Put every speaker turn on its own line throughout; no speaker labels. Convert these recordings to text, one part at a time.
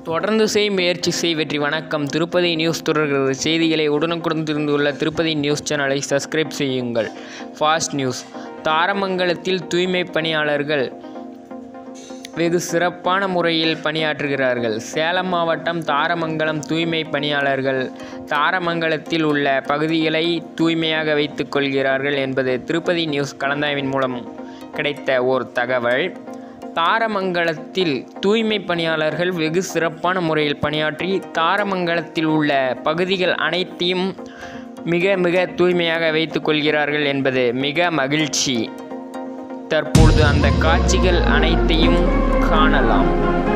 தொடர்ந்து செய் முயற்சி செய் வெற்றி வணக்கம் திருப்பதி நியூஸ் தொடர்கிறது செய்திகளை உடனுக்குடன் தெரிந்துள்ள திருப்பதி நியூஸ் சேனலை சப்ஸ்கிரைப் செய்யுங்கள் ஃபாஸ்ட் நியூஸ் தாரமங்கலத்தில் தூய்மை பணியாளர்கள் வெகு சிறப்பான முறையில் பணியாற்றுகிறார்கள் சேலம் மாவட்டம் தாரமங்கலம் தூய்மை பணியாளர்கள் தாரமங்கலத்தில் உள்ள பகுதிகளை தூய்மையாக வைத்துக் கொள்கிறார்கள் என்பது திருப்பதி நியூஸ் கலந்தாய்வின் மூலம் கிடைத்த ஓர் தகவல் தாரமங்கலத்தில் தூய்மை பணியாளர்கள் வெகு சிறப்பான முறையில் பணியாற்றி தாரமங்கலத்தில் உள்ள பகுதிகள் அனைத்தையும் மிக மிக தூய்மையாக வைத்துக் கொள்கிறார்கள் என்பது மிக மகிழ்ச்சி தற்பொழுது அந்த காட்சிகள் அனைத்தையும் காணலாம்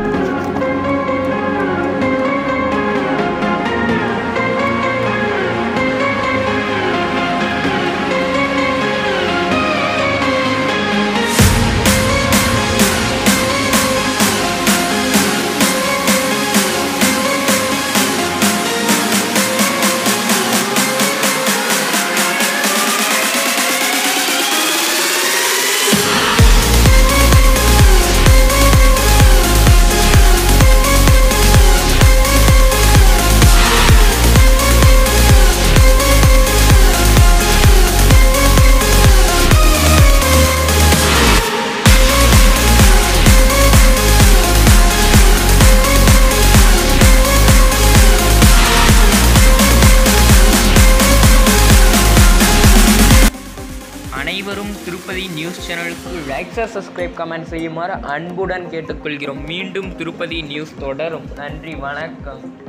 அனைவரும் திருப்பதி நியூஸ் சேனலுக்கு லைக் சப்ஸ்கிரைப் கமெண்ட் செய்யுமாறு அன்புடன் கேட்டுக்கொள்கிறோம் மீண்டும் திருப்பதி நியூஸ் தொடரும் நன்றி வணக்கம்